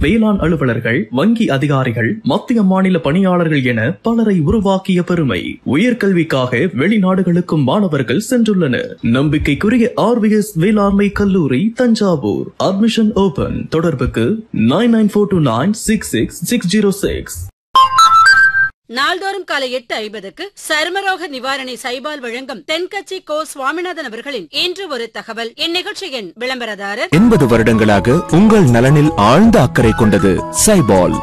வேளாண் அலுவலர்கள் வங்கி அதிகாரிகள் மத்திய மாநில பணியாளர்கள் என பலரை உருவாக்கிய பெருமை உயர்கல்விக்காக வெளிநாடுகளுக்கும் மாணவர்கள் சென்றுள்ளனர் நம்பிக்கைக்குரிய ஆர்விஎஸ் வேளாண்மை கல்லூரி தஞ்சாவூர் அட்மிஷன் ஓபன் தொடர்புக்கு nine nine four two nine six six six zero six நாள்தோறும் காலை எட்டு ஐம்பதுக்கு சருமரோக நிவாரணி சைபால் வழங்கும் தென்கட்சி கோ சுவாமிநாதன் அவர்களின் இன்று ஒரு தகவல் இந்நிகழ்ச்சியின் விளம்பரதாரர் எண்பது வருடங்களாக உங்கள் நலனில் ஆழ்ந்த அக்கறை கொண்டது சைபால்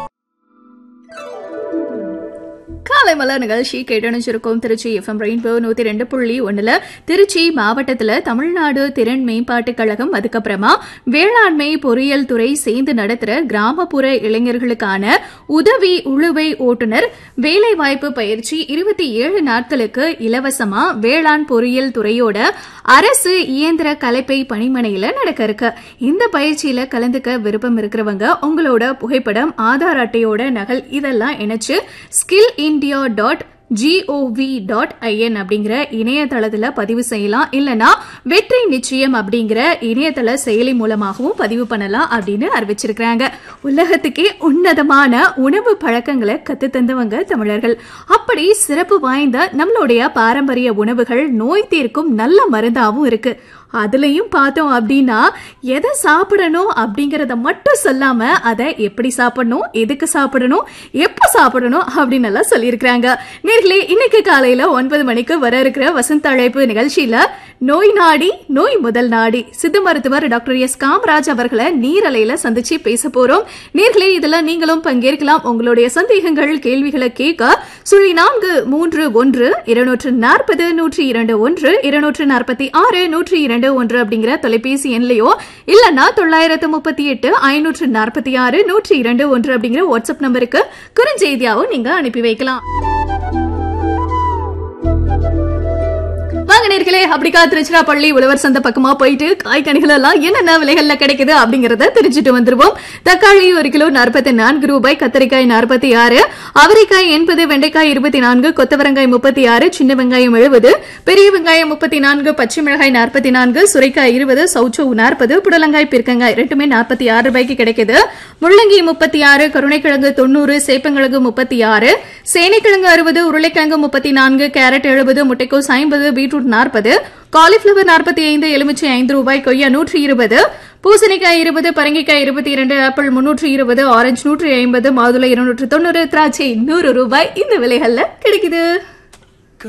காலை மலர் நிகழ்ச்சி கேட்டணிச்சிருக்கோம் திருச்சி எஃப்எம் ரெயின்போ நூத்தி ரெண்டு புள்ளி ஒண்ணுல திருச்சி மாவட்டத்துல தமிழ்நாடு திறன் மேம்பாட்டுக் கழகம் அதுக்கப்புறமா வேளாண்மை பொறியியல் துறை சேர்ந்து நடத்துற கிராமப்புற இளைஞர்களுக்கான உதவி உழுவை ஓட்டுநர் வேலைவாய்ப்பு பயிற்சி இருபத்தி ஏழு நாட்களுக்கு இலவசமா வேளாண் பொறியியல் துறையோட அரசு இயந்திர கலைப்பை பணிமனையில நடக்க இருக்கு இந்த பயிற்சியில கலந்துக்க விருப்பம் இருக்கிறவங்க உங்களோட புகைப்படம் ஆதார் அட்டையோட நகல் இதெல்லாம் இணைச்சு skill India dot gov dot in அப்படிங்கிற இணையதளத்துல பதிவு செய்யலாம் இல்லனா வெற்றி நிச்சயம் அப்படிங்கிற இணையதள செயலி மூலமாகவும் பதிவு பண்ணலாம் அப்படின்னு அறிவிச்சிருக்கிறாங்க உலகத்துக்கே உன்னதமான உணவு பழக்கங்களை கத்து தந்தவங்க தமிழர்கள் அப்படி சிறப்பு வாய்ந்த நம்மளுடைய பாரம்பரிய உணவுகள் நோய் தீர்க்கும் நல்ல மருந்தாவும் இருக்கு அதுலயும் பார்த்தோம் அப்படின்னா எதை சாப்பிடணும் அப்படிங்கறத மட்டும் சொல்லாம அதை எப்படி சாப்பிடணும் எதுக்கு சாப்பிடணும் எப்ப சாப்பிடணும் அப்படின்னு எல்லாம் சொல்லியிருக்கிறாங்க நேர்களே இன்னைக்கு காலையில ஒன்பது மணிக்கு வர இருக்கிற வசந்த அழைப்பு நிகழ்ச்சியில நோய் நாடி நோய் முதல் நாடி சித்த மருத்துவர் டாக்டர் எஸ் காமராஜ் அவர்களை நீரலையில சந்திச்சு பேச போறோம் நேர்களே இதுல நீங்களும் பங்கேற்கலாம் உங்களுடைய சந்தேகங்கள் கேள்விகளை கேட்க சுழி நான்கு மூன்று ஒன்று இருநூற்று நாற்பது நூற்றி இரண்டு ஒன்று இருநூற்று நாற்பத்தி ஆறு நூற்றி இரண்டு ஒன்று அப்படிங்கிற தொலைபேசி எண்லையோ இல்லனா தொள்ளாயிரத்து முப்பத்தி எட்டு ஐநூற்று நாற்பத்தி ஆறு நூற்றி இரண்டு ஒன்று அப்படிங்கிற வாட்ஸ்அப் நம்பருக்கு குறுஞ்செய்தியாவும் நீங்க அனுப்பி வைக்கலாம் வாங்க நேர்களே அப்படிக்கா திருச்சிராப்பள்ளி உழவர் சந்தை பக்கமா போயிட்டு காய்கனிகள் எல்லாம் என்னென்ன விலைகள்ல கிடைக்குது அப்படிங்கறத தெரிஞ்சுட்டு வந்துருவோம் தக்காளி ஒரு கிலோ நாற்பத்தி நான்கு ரூபாய் கத்தரிக்காய் நாற்பத்தி ஆறு அவரைக்காய் எண்பது வெண்டைக்காய் இருபத்தி நான்கு கொத்தவரங்காய் முப்பத்தி ஆறு சின்ன வெங்காயம் எழுபது பெரிய வெங்காயம் முப்பத்தி நான்கு பச்சை மிளகாய் நாற்பத்தி நான்கு சுரைக்காய் இருபது சௌச்சோ நாற்பது புடலங்காய் பிற்கங்காய் ரெண்டுமே நாற்பத்தி ஆறு ரூபாய்க்கு கிடைக்குது முள்ளங்கி முப்பத்தி ஆறு கருணைக்கிழங்கு தொண்ணூறு சேப்பங்கிழங்கு முப்பத்தி ஆறு சேனைக்கிழங்கு அறுபது உருளைக்கிழங்கு முப்பத்தி நான்கு கேரட் எழுபது முட்டைக்கோஸ் ஐம்பது பீட்ரூட் நாற்பது காலிஃபிளவர் நாற்பத்தி ஐந்து எலுமிச்சை ஐந்து ரூபாய் கொய்யா நூற்றி இருபது பூசணிக்காய் இருபது பரங்கிக்காய் இருபத்தி இரண்டு ஆப்பிள் முன்னூற்று இருபது ஆரஞ்சு நூற்றி ஐம்பது மாதுளை இருநூற்று தொண்ணூறு திராட்சை நூறு ரூபாய் இந்த விலைகள்ல கிடைக்குது